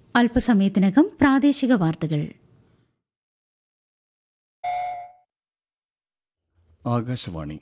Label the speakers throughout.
Speaker 1: അല്പസമയത്തിനകം പ്രാദേശിക വാർത്തകൾ
Speaker 2: ആകാശവാണി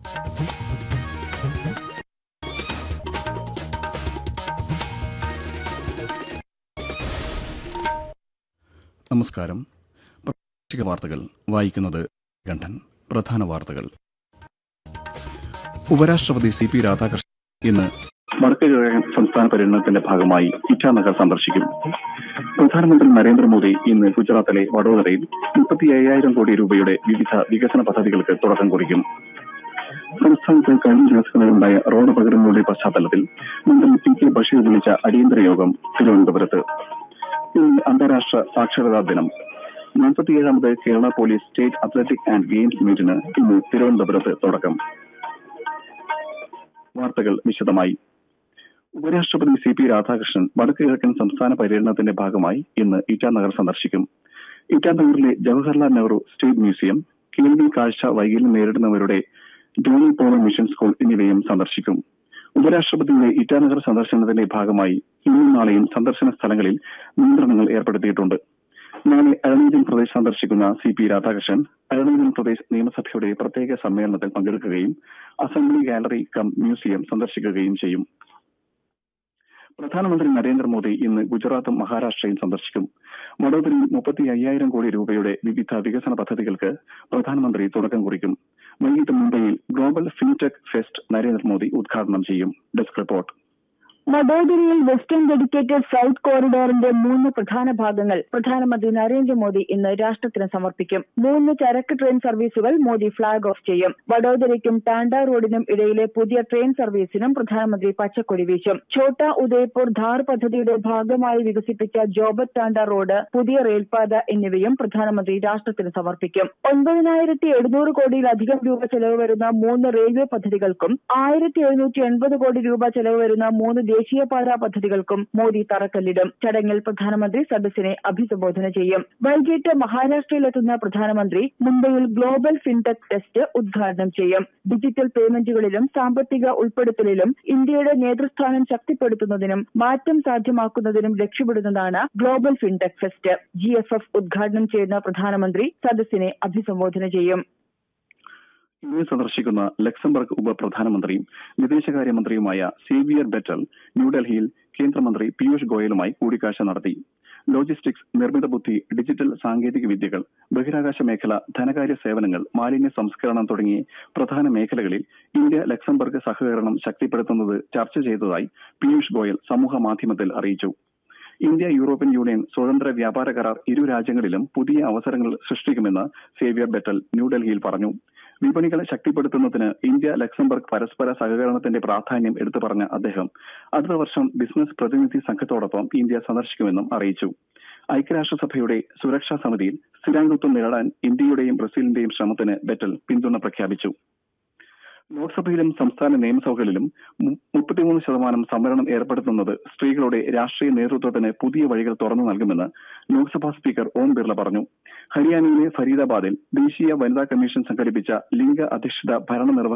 Speaker 2: നമസ്കാരം പ്രാദേശിക വാർത്തകൾ വായിക്കുന്നത് കണ്ഠൻ പ്രധാന വാർത്തകൾ ഉപരാഷ്ട്രപതി സി പി രാധാകൃഷ്ണൻ ഇന്ന് വടക്ക് കിഴക്കൻ സംസ്ഥാന പര്യടനത്തിന്റെ ഭാഗമായി ഇറ്റാനഗർ സന്ദർശിക്കും പ്രധാനമന്ത്രി നരേന്ദ്രമോദി ഇന്ന് ഗുജറാത്തിലെ വഡോദരയിൽ മുപ്പത്തി അയ്യായിരം കോടി രൂപയുടെ വിവിധ വികസന പദ്ധതികൾക്ക് തുടക്കം കുറിക്കും സംസ്ഥാനത്ത് കഴിഞ്ഞ ദിവസങ്ങളിലുണ്ടായ റോഡ് അപകടങ്ങളുടെ പശ്ചാത്തലത്തിൽ മന്ത്രി പി കെ ബഷീർ വിളിച്ച അടിയന്തര യോഗം തിരുവനന്തപുരത്ത് ഇന്ന് അന്താരാഷ്ട്ര സാക്ഷരതാ ദിനം നാൽപ്പത്തിയേഴാമത് Kerala police state athletic and games മീറ്റിന് ഇന്ന് തിരുവനന്തപുരത്ത് തുടക്കം വാർത്തകൾ വിശദമായി ഉപരാഷ്ട്രപതി സി പി രാധാകൃഷ്ണൻ വടക്ക് കിഴക്കൻ സംസ്ഥാന പര്യടനത്തിന്റെ ഭാഗമായി ഇന്ന് ഇറ്റാനഗർ സന്ദർശിക്കും ഇറ്റാനഗറിലെ ജവഹർലാൽ നെഹ്റു സ്റ്റേറ്റ് മ്യൂസിയം കേൾവി കാഴ്ച വൈകല്യം നേരിടുന്നവരുടെ ഡോണി പോളോ മിഷൻ സ്കൂൾ എന്നിവയും സന്ദർശിക്കും ഉപരാഷ്ട്രപതിയുടെ ഇറ്റാനഗർ സന്ദർശനത്തിന്റെ ഭാഗമായി ഇന്നും നാളെയും സന്ദർശന സ്ഥലങ്ങളിൽ നിയന്ത്രണങ്ങൾ ഏർപ്പെടുത്തിയിട്ടുണ്ട് നാളെ അരുണാചൽ പ്രദേശ് സന്ദർശിക്കുന്ന സി പി രാധാകൃഷ്ണൻ അരുണാചൽ പ്രദേശ് നിയമസഭയുടെ പ്രത്യേക സമ്മേളനത്തിൽ പങ്കെടുക്കുകയും അസംബ്ലി ഗാലറി കം മ്യൂസിയം സന്ദർശിക്കുകയും ചെയ്യും പ്രധാനമന്ത്രി നരേന്ദ്രമോദി ഇന്ന് ഗുജറാത്തും മഹാരാഷ്ട്രയും സന്ദർശിക്കും വഡോദരയിൽ മുപ്പത്തി അയ്യായിരം കോടി രൂപയുടെ വിവിധ വികസന പദ്ധതികൾക്ക് പ്രധാനമന്ത്രി തുടക്കം കുറിക്കും വൈകിട്ട് മുംബൈയിൽ ഗ്ലോബൽ ഫിൻടെക് ഫെസ്റ്റ് നരേന്ദ്രമോദി ഉദ്ഘാടനം ചെയ്യും ഡെസ്ക് റിപ്പോർട്ട്
Speaker 3: വഡോദരയിൽ വെസ്റ്റേൺ ഡെഡിക്കേറ്റഡ് ഫ്ലൈറ്റ് കോറിഡോറിന്റെ മൂന്ന് പ്രധാന ഭാഗങ്ങൾ പ്രധാനമന്ത്രി നരേന്ദ്രമോദി ഇന്ന് രാഷ്ട്രത്തിന് സമർപ്പിക്കും മൂന്ന് ചരക്ക് ട്രെയിൻ സർവീസുകൾ മോദി ഫ്ളാഗ് ഓഫ് ചെയ്യും വഡോദരയ്ക്കും ടാൻഡ റോഡിനും ഇടയിലെ പുതിയ ട്രെയിൻ സർവീസിനും പ്രധാനമന്ത്രി പച്ചക്കൊടി വീശും ഛോട്ടാ ഉദയ്പൂർ ധാർ പദ്ധതിയുടെ ഭാഗമായി വികസിപ്പിച്ച ജോബത് ടാൻഡ റോഡ് പുതിയ റെയിൽപാത എന്നിവയും പ്രധാനമന്ത്രി രാഷ്ട്രത്തിന് സമർപ്പിക്കും ഒൻപതിനായിരത്തി എഴുന്നൂറ് കോടിയിലധികം രൂപ ചെലവ് വരുന്ന മൂന്ന് റെയിൽവേ പദ്ധതികൾക്കും ആയിരത്തി എഴുന്നൂറ്റി എൺപത് കോടി രൂപ ചെലവ് വരുന്ന മൂന്ന് ദേശീയപാതാ പദ്ധതികൾക്കും മോദി തറക്കല്ലിടും ചടങ്ങിൽ പ്രധാനമന്ത്രി സദസ്സിനെ അഭിസംബോധന ചെയ്യും വൈകിട്ട് മഹാരാഷ്ട്രയിലെത്തുന്ന പ്രധാനമന്ത്രി മുംബൈയിൽ ഗ്ലോബൽ ഫിൻടെക് ടെസ്റ്റ് ഉദ്ഘാടനം ചെയ്യും ഡിജിറ്റൽ പേയ്മെന്റുകളിലും സാമ്പത്തിക ഉൾപ്പെടുത്തലിലും ഇന്ത്യയുടെ നേതൃസ്ഥാനം ശക്തിപ്പെടുത്തുന്നതിനും മാറ്റം സാധ്യമാക്കുന്നതിനും ലക്ഷ്യമിടുന്നതാണ് global fintech fest G F F ഉദ്ഘാടനം ചെയ്യുന്ന പ്രധാനമന്ത്രി സദസ്സിനെ അഭിസംബോധന ചെയ്യും
Speaker 2: ഇന്ന് സന്ദർശിക്കുന്ന ലക്സംബർഗ് ഉപപ്രധാനമന്ത്രിയും വിദേശകാര്യമന്ത്രിയുമായ സേവിയർ ബെറ്റൽ ന്യൂഡൽഹിയിൽ കേന്ദ്രമന്ത്രി പീയൂഷ് ഗോയലുമായി കൂടിക്കാഴ്ച നടത്തി ലോജിസ്റ്റിക്സ് നിർമ്മിത ബുദ്ധി ഡിജിറ്റൽ സാങ്കേതിക വിദ്യകൾ ബഹിരാകാശ മേഖല ധനകാര്യ സേവനങ്ങൾ മാലിന്യ സംസ്കരണം തുടങ്ങിയ പ്രധാന മേഖലകളിൽ ഇന്ത്യ ലക്സംബർഗ് സഹകരണം ശക്തിപ്പെടുത്തുന്നത് ചർച്ച ചെയ്തതായി പീയൂഷ് ഗോയൽ സമൂഹ മാധ്യമത്തിൽ അറിയിച്ചു ഇന്ത്യ യൂറോപ്യൻ യൂണിയൻ സ്വതന്ത്ര വ്യാപാര കരാർ ഇരു രാജ്യങ്ങളിലും പുതിയ അവസരങ്ങൾ സൃഷ്ടിക്കുമെന്ന് സേവിയർ ബെറ്റൽ ന്യൂഡൽഹിയിൽ പറഞ്ഞു വിപണികളെ ശക്തിപ്പെടുത്തുന്നതിന് ഇന്ത്യ ലക്സംബർഗ് പരസ്പര സഹകരണത്തിന്റെ പ്രാധാന്യം എടുത്തു പറഞ്ഞ അദ്ദേഹം അടുത്ത വർഷം ബിസിനസ് പ്രതിനിധി സംഘത്തോടൊപ്പം ഇന്ത്യ സന്ദർശിക്കുമെന്നും അറിയിച്ചു ഐക്യരാഷ്ട്രസഭയുടെ സുരക്ഷാ സമിതിയിൽ സ്ഥിരാംഗത്വം നേടാൻ ഇന്ത്യയുടെയും ബ്രസീലിന്റെയും ശ്രമത്തിന് ബെറ്റൽ പിന്തുണ പ്രഖ്യാപിച്ചു ലോക്സഭയിലും സംസ്ഥാന നിയമസഭകളിലും മുപ്പത്തിമൂന്ന് ശതമാനം സംവരണം ഏർപ്പെടുത്തുന്നത് സ്ത്രീകളുടെ രാഷ്ട്രീയ നേതൃത്വത്തിന് പുതിയ വഴികൾ തുറന്നു നൽകുമെന്ന് ലോക്സഭാ സ്പീക്കർ ഓം ബിർള പറഞ്ഞു ഹരിയാനയിലെ ഫരീദാബാദിൽ ദേശീയ വനിതാ കമ്മീഷൻ സംഘടിപ്പിച്ച ലിംഗ അധിഷ്ഠിത ഭരണ